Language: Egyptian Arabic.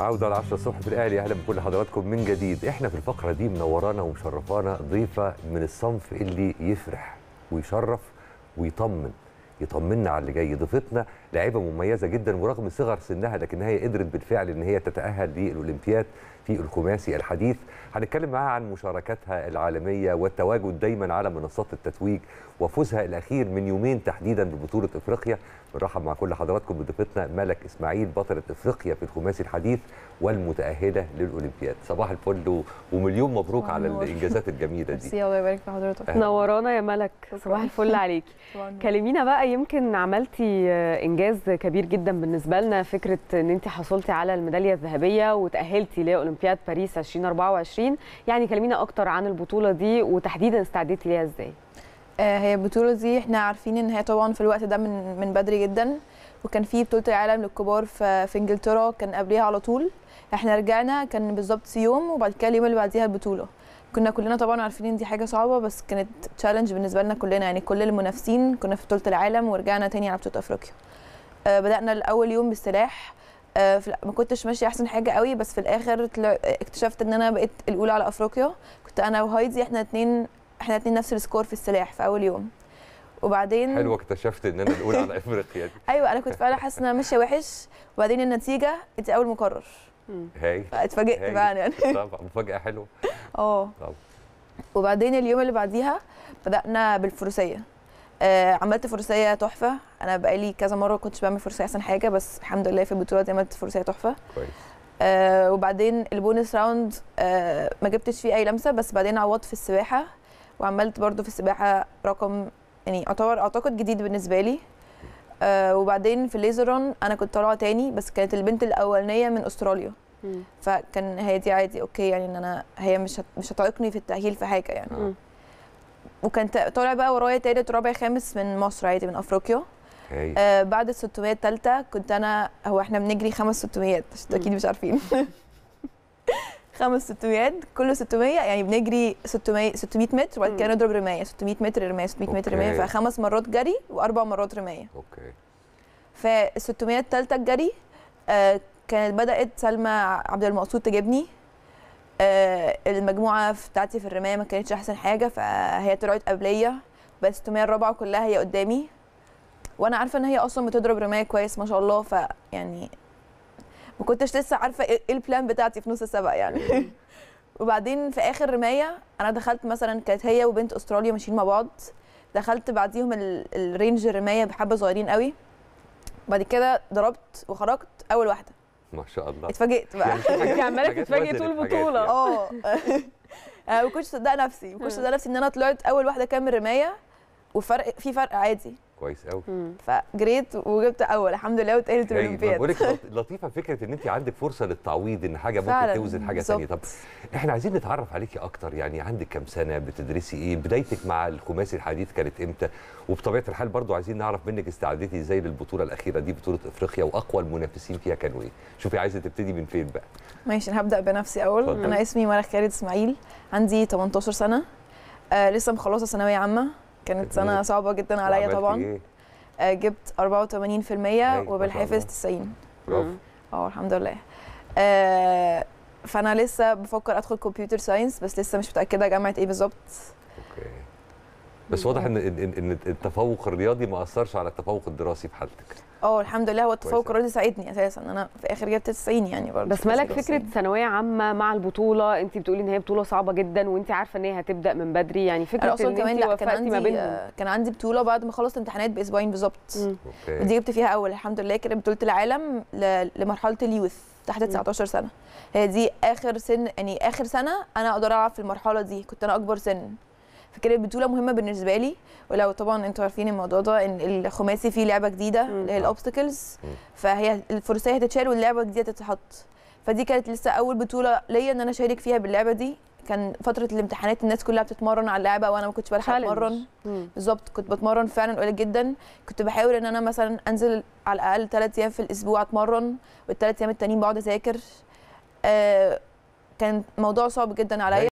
عودة على 10 الصبح في الأهلي أهلا بكل حضراتكم من جديد إحنا في الفقرة دي منورانا ومشرفانا ضيفة من الصنف اللي يفرح ويشرف ويطمن يطمنا على اللي جاي ضيفتنا لاعبة مميزة جدا ورغم صغر سنها لكنها هي قدرت بالفعل إن هي تتأهل للأولمبياد في الخماسي الحديث هنتكلم معاها عن مشاركاتها العالمية والتواجد دايما على منصات التتويج وفوزها الأخير من يومين تحديدا ببطولة إفريقيا بنرحب مع كل حضراتكم بضيفتنا ملك إسماعيل بطلة إفريقيا في الخماسي الحديث والمتأهلة للأولمبياد صباح الفل و- ومليون مبروك على النور. الإنجازات الجميلة دي ميرسي الله يبارك في حضرتك أهلا. نورانا يا ملك صباح الفل عليكي كلمينا بقى يمكن عملتي آه، انجاز كبير جدا بالنسبه لنا فكره ان انت حصلتي على الميداليه الذهبيه وتاهلتي لاولمبياد باريس 2024 يعني كلمينا اكتر عن البطوله دي وتحديدا استعديتي ليها ازاي آه، هي البطولة دي احنا عارفين ان هي طبعا في الوقت ده من من بدري جدا وكان في بطولة العالم للكبار في في انجلترا كان قبليها على طول احنا رجعنا كان بالظبط يوم وبعد كده اليوم اللي بعديها البطولة كنا كلنا طبعا عارفين ان دي حاجة صعبة بس كانت تشالنج بالنسبة لنا كلنا يعني كل المنافسين كنا في بطولة العالم ورجعنا تاني على بطولة افريقيا آه، بدأنا الأول يوم بالسلاح آه، في الأ- ما كنتش ماشية أحسن حاجة قوي بس في الآخر طلع اكتشفت إن أنا بقيت الأولى على أفريقيا كنت أنا وهايدي إحنا اتنين إحنا اتنين نفس السكور في السلاح في أول يوم وبعدين حلوة اكتشفت إن أنا الأولى على إفريقيا دي أيوه أنا كنت فعلا حاسة إن أنا ماشية وحش وبعدين النتيجة أنت أول مقرر هاي اتفاجئت هاي. بقى يعني طبعا مفاجأة حلوة اه طبعا. وبعدين اليوم اللي بعديها بدأنا بالفروسية آه عملت فروسية تحفة أنا بقالي كذا مرة كنتش بعمل فروسية أحسن حاجة بس الحمد لله في البطولة دي عملت فروسية تحفة كويس آه وبعدين البونس راوند آه ما جبتش فيه اي لمسه بس بعدين عوضت في السباحه وعملت برضو في السباحه رقم يعني اعتبر اعتقد جديد بالنسبه لي آه وبعدين في الليزر ران انا كنت طالعه تاني بس كانت البنت الاولانيه من استراليا فكان هي دي عادي اوكي يعني ان انا هي مش هت- مش هتعيقني في التاهيل في حاجه يعني آه. وكان تا- طالع بقى ورايا تالت رابع خامس من مصر عادي من افريقيا هاي آه بعد ال 600 التالتة كنت انا هو احنا بنجري خمس 600 عشان مم. اكيد مش عارفين خمس 600 كل 600 يعني بنجري 600 600 متر وبعد كده مم. نضرب رمايه 600 متر رمايه 600 متر رمايه أوكي. فخمس مرات جري واربع مرات رمايه أوكي فال 600 التالتة الجري آه كانت بدات سلمى عبد المقصود تجيبني آه المجموعه بتاعتي في الرمايه ما كانتش احسن حاجه فهي طلعت قبليه بس 600 الرابعه كلها هي قدامي وانا عارفه ان هي اصلا بتضرب رمايه كويس ما شاء الله فيعني ما كنتش لسه عارفه ايه إيه البلان بتاعتي في نص السبق يعني وبعدين في اخر رمايه انا دخلت مثلا كانت هي وبنت استراليا ماشيين مع بعض دخلت بعديهم ال- الرينج الرمايه بحبه صغيرين قوي بعد كده ضربت وخرجت اول واحده ما شاء الله اتفاجئت بقى يعني في حاجات- انت عماله حاجات تتفاجئي وزنت طول حاجات البطوله يعني. اه انا ما كنتش مصدقه نفسي ما كنتش مصدقه نفسي ان انا طلعت اول واحده كامل رمايه وفرق في فرق عادي كويس قوي مم. فجريت وجبت اول الحمد لله واتأهلت هاي الاولمبياد بقول لك لطيفه فكره ان انت عندك فرصه للتعويض ان حاجه ممكن فعلاً، توزن حاجه بالظبط. ثانيه طب احنا عايزين نتعرف عليكي اكتر يعني عندك كام سنه بتدرسي ايه بدايتك مع الخماسي الحديث كانت امتى وبطبيعه الحال برضو عايزين نعرف منك استعدتي ازاي للبطوله الاخيره دي بطوله افريقيا واقوى المنافسين فيها كانوا ايه شوفي عايزه تبتدي من فين بقى ماشي انا هبدا بنفسي اول اتفضل. انا اسمي ملك خالد اسماعيل عندي 18 سنه آه لسه مخلصه ثانويه عامه كانت سنه جميل. صعبه جدا عليا وعملتي طبعا إيه؟ آه جبت 84% ما شاء وبالحافظ الله. 90 برافو مم. اه الحمد لله آه فانا لسه بفكر ادخل كمبيوتر ساينس بس لسه مش متاكده جامعه ايه بالظبط اوكي بس واضح ان ان إن التفوق الرياضي ما اثرش على التفوق الدراسي في حالتك اه الحمد لله هو التفوق كويس. الرياضي ساعدني اساسا انا في الاخر جبت 90 يعني برضه بس ملك فكره ثانويه عامه مع البطوله انت بتقولي ان هي بطوله صعبه جدا وانت عارفه ان هي هتبدا من بدري يعني انا فكره اصلا ان كمان انت لا كان وفقتي ما عندي بينهم آه، كان عندي بطوله بعد ما خلصت امتحانات باسبوعين بالظبط مم. اوكي دي جبت فيها اول الحمد لله كانت بطوله العالم ل- لمرحله اليوث تحت 19 سنه هي دي اخر سن يعني اخر سنه انا اقدر العب في المرحله دي كنت انا اكبر سن فكانت بطوله مهمه بالنسبه لي ولو طبعا انتوا عارفين الموضوع ده ان الخماسي فيه لعبه جديده مم. اللي هي الاوبستكلز مم. فهي الفروسيه هتتشال واللعبه الجديده تتحط فدي كانت لسه اول بطوله ليا ان انا اشارك فيها باللعبه دي كان فتره الامتحانات الناس كلها بتتمرن على اللعبه وانا ما كنتش بلحق Challenge. اتمرن مم. بالظبط كنت بتمرن فعلا قليل جدا كنت بحاول ان انا مثلا انزل على الاقل ثلاث ايام في الاسبوع اتمرن والثلاث ايام التانيين بقعد اذاكر آه كان موضوع صعب جدا عليا